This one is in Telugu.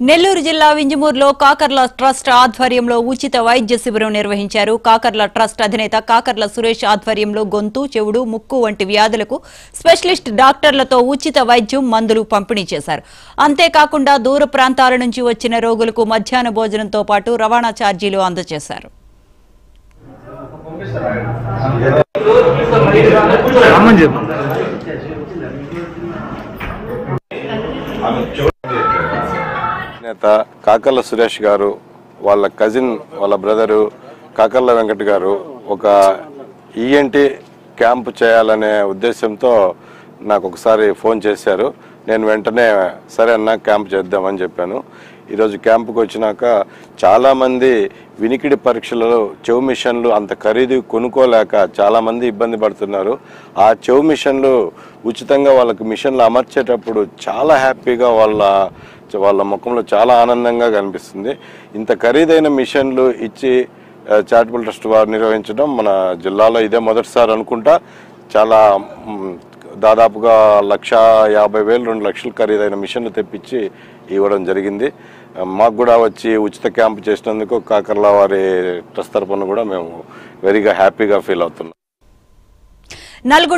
నెల్లూరు జిల్లా వింజమూరులో కాకర్ల ట్రస్ట్ ఆధ్వర్యంలో ఉచిత వైద్య శిబిరం నిర్వహించారు కాకర్ల ట్రస్ట్ అధినేత కాకర్ల సురేష్ ఆధ్వర్యంలో గొంతు చెవుడు ముక్కు వంటి వ్యాధులకు స్పెషలిస్ట్ డాక్టర్లతో ఉచిత వైద్యం మందులు పంపిణీ చేశారు అంతేకాకుండా దూర ప్రాంతాల నుంచి వచ్చిన రోగులకు మధ్యాహ్న భోజనంతో పాటు రవాణా ఛార్జీలు అందజేశారు రమ్మని చెప్పు నేత కాకర్ల సురేష్ గారు వాళ్ళ కజిన్ వాళ్ళ బ్రదరు కాకర్ల వెంకట్ గారు ఒక ఈఎన్టీ క్యాంప్ చేయాలనే ఉద్దేశంతో నాకు ఒకసారి ఫోన్ చేశారు నేను వెంటనే సరే అన్న క్యాంప్ చేద్దామని చెప్పాను ఈరోజు క్యాంపుకి వచ్చినాక చాలామంది వినికిడి పరీక్షలలో చెవు మిషన్లు అంత ఖరీదు కొనుక్కోలేక చాలామంది ఇబ్బంది పడుతున్నారు ఆ చెవు మిషన్లు ఉచితంగా వాళ్ళకి మిషన్లు అమర్చేటప్పుడు చాలా హ్యాపీగా వాళ్ళ వాళ్ళ ముఖంలో చాలా ఆనందంగా కనిపిస్తుంది ఇంత ఖరీదైన మిషన్లు ఇచ్చి ఆ, చారిటబుల్ ట్రస్ట్ వారు నిర్వహించడం మన జిల్లాలో ఇదే మొదటిసారి అనుకుంటా చాలా మ్, దాదాపుగా లక్ష యాభై వేలు రెండు లక్షలు ఖరీదైన మిషన్లు తెప్పించి ఇవ్వడం జరిగింది ఆ, మాకు కూడా వచ్చి ఉచిత క్యాంప్ చేసినందుకు కాకర్ల వారి ట్రస్ట్ తరపున కూడా మేము వెరీగా హ్యాపీగా ఫీల్ అవుతున్నాం నల్గొండ